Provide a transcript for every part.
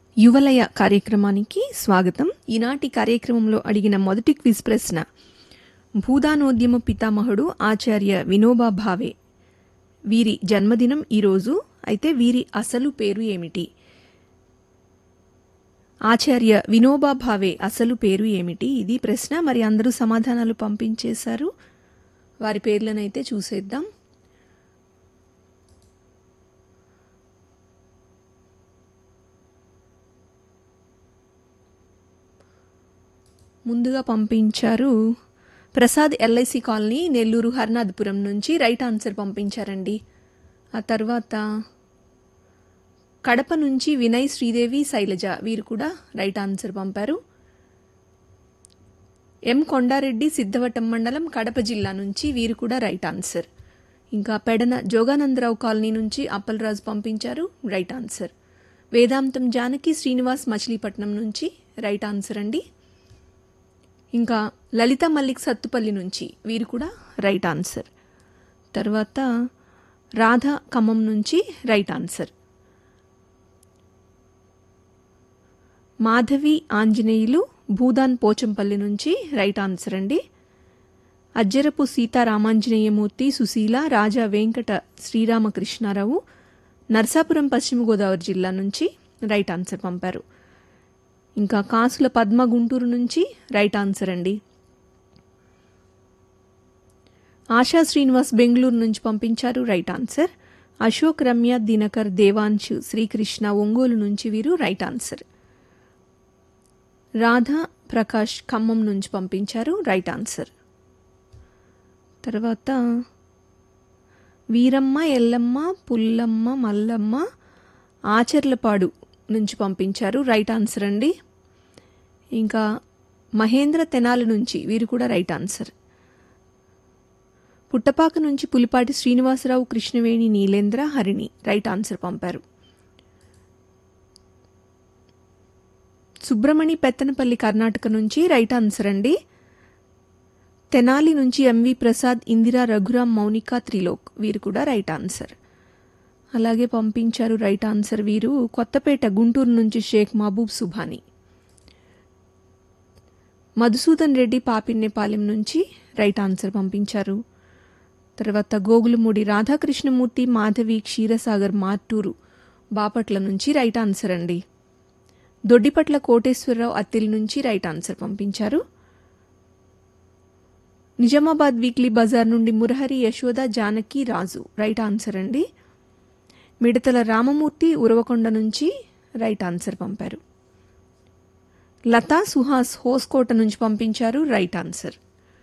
యువలయ కార్యక్రమానికి స్వాగతం ఈనాటి కార్యక్రమంలో అడిగిన మొదటి క్విజ్ ప్రశ్న భూదానోద్యమ పితామహుడు ఆచార్య వినోబా భావే వీరి జన్మదినం ఈరోజు అయితే వీరి అసలు పేరు ఏమిటి ఆచార్య వినోబా భావే అసలు పేరు ఏమిటి ఇది ప్రశ్న మరి అందరూ సమాధానాలు పంపించేశారు వారి పేర్లనైతే చూసేద్దాం ముందుగా పంపించారు ప్రసాద్ ఎల్ఐసి కాలనీ నెల్లూరు హర్నాథపురం నుంచి రైట్ ఆన్సర్ పంపించారండి ఆ తర్వాత కడప నుంచి వినయ్ శ్రీదేవి శైలజ వీరు కూడా రైట్ ఆన్సర్ పంపారు ఎం కొండారెడ్డి సిద్ధవటం మండలం కడప జిల్లా నుంచి వీరు కూడా రైట్ ఆన్సర్ ఇంకా పెడన జోగానందరావు కాలనీ నుంచి అప్పలరాజు పంపించారు రైట్ ఆన్సర్ వేదాంతం జానకి శ్రీనివాస్ మచిలీపట్నం నుంచి రైట్ ఆన్సర్ అండి ఇంకా లలిత మల్లిక్ సత్తుపల్లి నుంచి వీరు కూడా రైట్ ఆన్సర్ తర్వాత రాధ ఖమ్మం నుంచి రైట్ ఆన్సర్ మాధవి ఆంజనేయులు భూదాన్ పోచంపల్లి నుంచి రైట్ ఆన్సర్ అండి అజ్జరపు సీతారామాంజనేయమూర్తి సుశీల రాజా వెంకట శ్రీరామకృష్ణారావు నర్సాపురం పశ్చిమ గోదావరి జిల్లా నుంచి రైట్ ఆన్సర్ పంపారు ఇంకా కాసుల పద్మ గుంటూరు నుంచి రైట్ ఆన్సర్ అండి ఆశా శ్రీనివాస్ బెంగళూరు నుంచి పంపించారు రైట్ ఆన్సర్ అశోక్ రమ్య దినకర్ దేవాంశు శ్రీకృష్ణ ఒంగోలు నుంచి వీరు రైట్ ఆన్సర్ రాధా ప్రకాష్ ఖమ్మం నుంచి పంపించారు రైట్ ఆన్సర్ తర్వాత వీరమ్మ ఎల్లమ్మ పుల్లమ్మ మల్లమ్మ ఆచర్లపాడు నుంచి పంపించారు రైట్ ఆన్సర్ అండి ఇంకా మహేంద్ర తెనాలి నుంచి వీరు కూడా రైట్ ఆన్సర్ పుట్టపాక నుంచి పులిపాటి శ్రీనివాసరావు కృష్ణవేణి నీలేంద్ర హరిణి రైట్ ఆన్సర్ పంపారు సుబ్రమణి పెత్తనపల్లి కర్ణాటక నుంచి రైట్ ఆన్సర్ అండి తెనాలి నుంచి ఎంవి ప్రసాద్ ఇందిరా రఘురాం మౌనిక త్రిలోక్ వీరు కూడా రైట్ ఆన్సర్ అలాగే పంపించారు రైట్ ఆన్సర్ వీరు కొత్తపేట గుంటూరు నుంచి షేక్ మహబూబ్ సుభాని మధుసూదన్ రెడ్డి పాపిన్నేపాలెం నుంచి రైట్ ఆన్సర్ పంపించారు తర్వాత గోగులమూడి రాధాకృష్ణమూర్తి మాధవి క్షీరసాగర్ మార్టూరు బాపట్ల నుంచి రైట్ ఆన్సర్ అండి దొడ్డిపట్ల కోటేశ్వరరావు అత్తిలి నుంచి రైట్ ఆన్సర్ పంపించారు నిజామాబాద్ వీక్లీ బజార్ నుండి మురహరి యశోద జానకి రాజు రైట్ ఆన్సర్ అండి మిడతల రామమూర్తి ఉరవకొండ నుంచి రైట్ ఆన్సర్ పంపారు లతా సుహాస్ హోస్కోట నుంచి పంపించారు రైట్ ఆన్సర్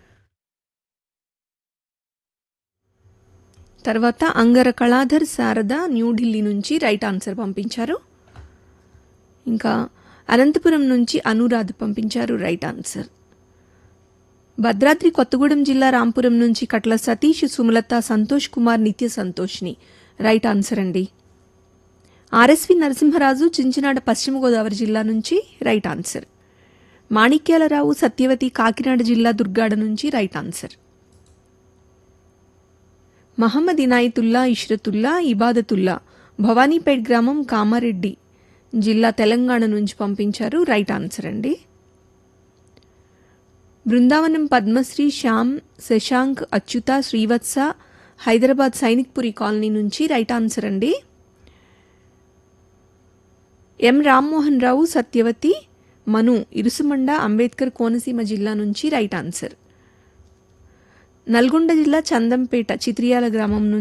తర్వాత అంగర కళాధర్ శారద న్యూఢిల్లీ నుంచి రైట్ ఆన్సర్ పంపించారు ఇంకా అనంతపురం నుంచి అనురాధ్ పంపించారు రైట్ ఆన్సర్ భద్రాద్రి కొత్తగూడెం జిల్లా రాంపురం నుంచి కట్ల సతీష్ సుమలత సంతోష్ కుమార్ నిత్య సంతోష్ని రైట్ ఆన్సర్ అండి ఆర్ఎస్వి నరసింహరాజు చించినాడ పశ్చిమ గోదావరి జిల్లా నుంచి రైట్ ఆన్సర్ మాణిక్యాలరావు సత్యవతి కాకినాడ జిల్లా దుర్గాడ నుంచి రైట్ ఆన్సర్ మహమ్మద్ ఇనాయతుల్లా ఇష్రతుల్లా ఇబాదతుల్లా భవానీపేట్ గ్రామం కామారెడ్డి జిల్లా తెలంగాణ నుంచి పంపించారు రైట్ ఆన్సర్ అండి బృందావనం పద్మశ్రీ శ్యామ్ శశాంక్ అచ్యుత శ్రీవత్స హైదరాబాద్ సైనిక్పురి కాలనీ నుంచి రైట్ ఆన్సర్ అండి ఎం రామ్మోహన్ రావు సత్యవతి మను ఇరుసుమండ అంబేద్కర్ కోనసీమ జిల్లా నుంచి రైట్ ఆన్సర్ నల్గొండ జిల్లా చందంపేట చిత్రియాల గ్రామం నుంచి